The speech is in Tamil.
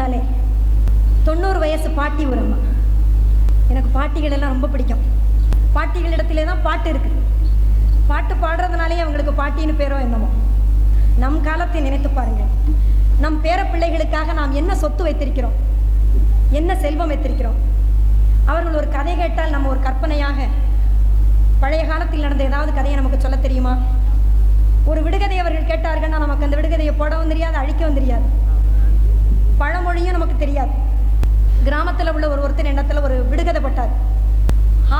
முன்னாலே தொண்ணூறு வயசு பாட்டி ஒரு அம்மா எனக்கு பாட்டிகள் எல்லாம் ரொம்ப பிடிக்கும் பாட்டிகளிடத்திலே தான் பாட்டு இருக்குது பாட்டு பாடுறதுனாலே அவங்களுக்கு பாட்டின்னு பேரோ என்னமோ நம் காலத்தை நினைத்து பாருங்கள் நம் பேர பிள்ளைகளுக்காக நாம் என்ன சொத்து வைத்திருக்கிறோம் என்ன செல்வம் வைத்திருக்கிறோம் அவர்கள் ஒரு கதை கேட்டால் நம்ம ஒரு கற்பனையாக பழைய காலத்தில் நடந்த ஏதாவது கதையை நமக்கு சொல்ல தெரியுமா ஒரு விடுகதை அவர்கள் கேட்டார்கள்னா நமக்கு அந்த விடுகதையை போடவும் தெரியாது அழிக்கவும் தெரியாது பழமொழியும் நமக்கு தெரியாது கிராமத்தில் உள்ள ஒரு ஒருத்தர் எண்ணத்தில் ஒரு விடுகதை போட்டார்